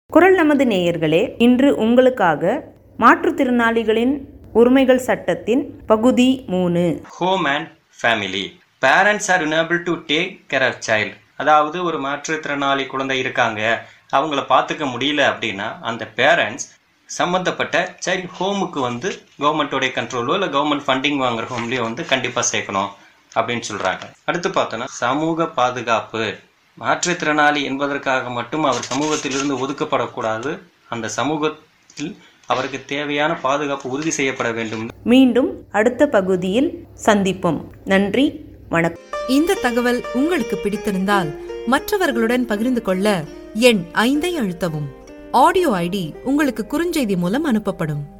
குரல் நமது நேயர்களே இன்று உங்களுக்காக மாற்றுத்திறனாளிகளின் உரிமைகள் சட்டத்தின் பகுதி மூணு home and family parents are unable to take care of child அதாவது ஒரு மாற்றுத்திறனாளி குழந்தை இருக்காங்க அவங்கள பார்த்துக்க முடியல அப்படின்னா அந்த பேரண்ட்ஸ் சம்மந்தப்பட்ட சைல்ட் ஹோமுக்கு வந்து கவர்மெண்ட்டோடைய கண்ட்ரோலோ இல்லை கவர்மெண்ட் ஃபண்டிங் வாங்குற ஹோம்லேயோ வந்து கண்டிப்பாக சேர்க்கணும் அப்படின்னு சொல்கிறாங்க அடுத்து பார்த்தோன்னா சமூக பாதுகாப்பு மாற்றுத்திறனாளி என்பதற்காக மட்டும் அவர் சமூகத்திலிருந்து ஒதுக்கப்படக்கூடாது அந்த சமூகத்தில் அவருக்கு தேவையான பாதுகாப்பு உறுதி செய்யப்பட வேண்டும் மீண்டும் அடுத்த பகுதியில் சந்திப்போம் நன்றி வணக்கம் இந்த தகவல் உங்களுக்கு பிடித்திருந்தால் மற்றவர்களுடன் பகிர்ந்து கொள்ள எண் ஐந்தை அழுத்தவும் ஆடியோ ஐடி உங்களுக்கு குறுஞ்செய்தி மூலம் அனுப்பப்படும்